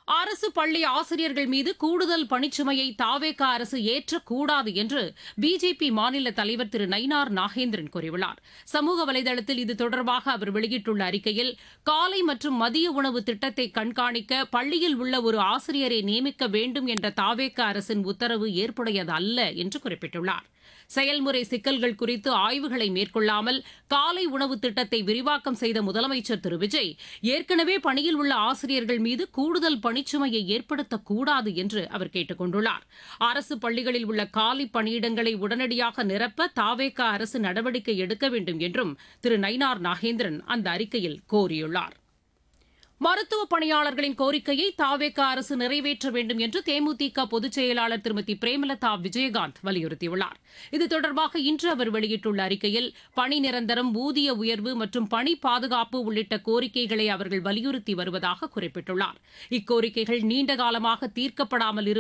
அரசு பள்ளி ஆசிரியர்கள் மீது கூடுதல் பணிச்சுமையை தாவேக அரசு ஏற்றக்கூடாது என்று பிஜேபி மாநில தலைவர் திரு நயினார் நாகேந்திரன் கூறியுள்ளார் சமூக வலைதளத்தில் இது தொடர்பாக அவர் வெளியிட்டுள்ள அறிக்கையில் காலை மற்றும் மதிய உணவு திட்டத்தை கண்காணிக்க பள்ளியில் உள்ள ஒரு ஆசிரியரை நியமிக்க வேண்டும் என்ற தாவேக அரசின் உத்தரவு ஏற்புடையது அல்ல என்று குறிப்பிட்டுள்ளார் செயல்முறை சிக்கல்கள் குறித்து ஆய்வுகளை மேற்கொள்ளாமல் காலை உணவு திட்டத்தை விரிவாக்கம் செய்த முதலமைச்சர் திரு விஜய் ஏற்கனவே பணியில் உள்ள ஆசிரியர்கள் மீது கூடுதல் பணிச்சுமையை ஏற்படுத்தக்கூடாது என்று அவர் கேட்டுக் கொண்டுள்ளார் அரசு பள்ளிகளில் உள்ள காலி பணியிடங்களை உடனடியாக நிரப்ப தாவேக அரசு நடவடிக்கை எடுக்க வேண்டும் என்றும் திரு நயினார் நாகேந்திரன் அந்த அறிக்கையில் கோரியுள்ளார் மருத்துவ பணியாளர்களின் கோரிக்கையை தாவேக அரசு நிறைவேற்ற வேண்டும் என்று தேமுதிக பொதுச் செயலாளர் திருமதி பிரேமலதா விஜயகாந்த் வலியுறுத்தியுள்ளார் இது தொடர்பாக இன்று அவர் வெளியிட்டுள்ள அறிக்கையில் பணி நிரந்தரம் ஊதிய உயர்வு மற்றும் பணி பாதுகாப்பு உள்ளிட்ட கோரிக்கைகளை அவர்கள் வலியுறுத்தி வருவதாக குறிப்பிட்டுள்ளார் இக்கோரிக்கைகள் நீண்ட காலமாக தீர்க்கப்படாமல்